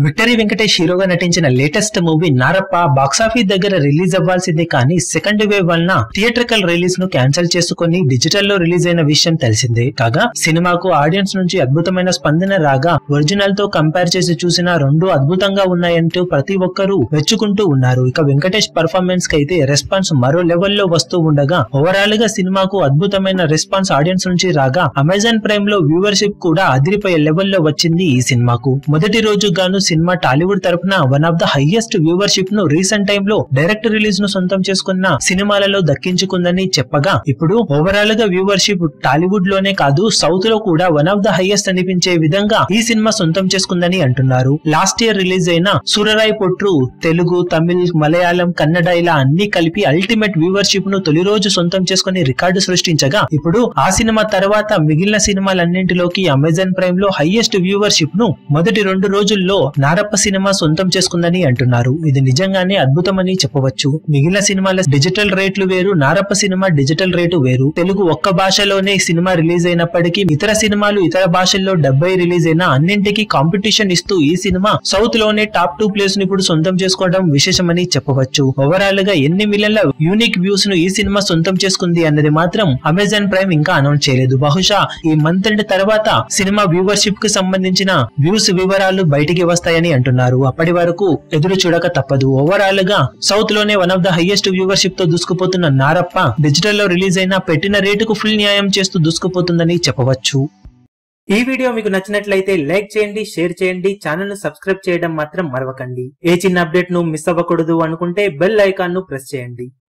victory Venkatesh హీరోగా నటించిన latest movie Narappa box office దగ్గర రిలీజ్ అవ్వాల్సిందే కానీ సెకండ్ వేవ్ వలన థియేట్రికల్ రిలీజ్ ను క్యాన్సిల్ చేసుకుని డిజిటల్ లో రిలీజ్ అయిన విషయం తెలిసిందే కాగా సినిమాకు ఆడియన్స్ నుంచి అద్భుతమైన స్పందన రాగా ఒరిజినల్ తో కంపేర్ చేసి చూసినా రెండు అద్భుతంగా ఉన్నాయంటూ ప్రతి ఒక్కరూ మెచ్చుకుంటూ ఉన్నారు ఇక వెంకటేష్ పర్ఫార్మెన్స్ కి అయితే రెస్పాన్స్ మరో లెవెల్లో వస్తూ ఉండగా ఓవరాల్ గా సినిమాకు అద్భుతమైన రెస్పాన్స్ ఆడియన్స్ నుంచి రాగా అమెజాన్ ప్రైమ్ లో వ్యూవర్షిప్ కూడా అదిరిపోయే లెవెల్లో వచ్చింది ఈ సినిమాకు మొదటి రోజు గాను సినిమా టాలీవుడ్ తరపున one of the highest viewership ను రీసెంట్ టైమ్ లో డైరెక్ట్ రిలీజ్ ను సొంతం చేసుకున్న సినిమాలలో దక్కించుకుందని చెప్పగా ఇప్పుడు ఓవరాల్ గా వ్యూవర్షిప్ టాలీవుడ్ లోనే కాదు సౌత్ లో కూడా వన్ ఆఫ్ ద హైయెస్ట్ అనిపించే విధంగా ఈ సినిమా సొంతం చేసుకుందని అంటున్నారు లాస్ట్ ఇయర్ రిలీజ్ అయిన సూరరాయ్ పొట్రు తెలుగు తమిళ్ మలయాళం కన్నడ ఇలా అన్ని కలిపి అల్టిమేట్ వ్యూవర్షిప్ ను తొలి రోజు సొంతం చేసుకుని రికార్డు సృష్టించగా ఇప్పుడు ఆ సినిమా తర్వాత మిగిలిన సినిమాలన్నింటిలోకి అమెజాన్ ప్రైమ్ లో హైయెస్ట్ వ్యూవర్షిప్ ను మొదటి రెండు రోజుల్లో నారప్ప సినిమా సొంతం చేసుకుందని అంటున్నారు ఇది నిజంగానే అద్భుతమని చెప్పవచ్చు మిగిలిన సినిమాల డిజిటల్ రేట్లు వేరు నారప్ప సినిమా డిజిటల్ రేటు వేరు తెలుగు ఒక్క భాషలోనే సినిమా రిలీజ్ అయినప్పటికీ ఇతర సినిమాలు ఇతర భాషల్లో డెబ్బై రిలీజ్ అయినా అన్నింటికి కాంపిటీషన్ ఇస్తూ ఈ సినిమా సౌత్ లోనే టాప్ టూ ప్లేస్ ను ఇప్పుడు సొంతం చేసుకోవడం విశేషమని చెప్పవచ్చు ఓవరాల్ గా ఎన్ని మిలియన్ల యూనిక్ వ్యూస్ ను ఈ సినిమా సొంతం చేసుకుంది అన్నది మాత్రం అమెజాన్ ప్రైమ్ ఇంకా అనౌన్స్ చేయలేదు బహుశా ఈ మంత్ ఎండ్ తర్వాత సినిమా వ్యూవర్షిప్ కి సంబంధించిన వ్యూస్ వివరాలు బయటికి వస్తాయని అంటున్నారు అప్పటి వరకు ఎదురు చూడక తప్పదు ఓవరాల్ గా సౌత్ లోనే one of the highest viewership తో దూసుకుపోతున్న నారప్ప డిజిటల్ లో రిలీజ్ అయిన పెట్టిన రేటుకు ఫుల్ న్యాయం చేస్తూ దూసుకుపోతుందని చెప్పవచ్చు ఈ వీడియో మీకు నచ్చినట్లయితే లైక్ చేయండి షేర్ చేయండి ఛానల్ ను సబ్స్క్రైబ్ చేయడం మాత్రం మరవకండి ఏ చిన్న అప్డేట్ ను మిస్ అవ్వకూడదు అనుకుంటే బెల్ ఐకాన్ ను ప్రెస్ చేయండి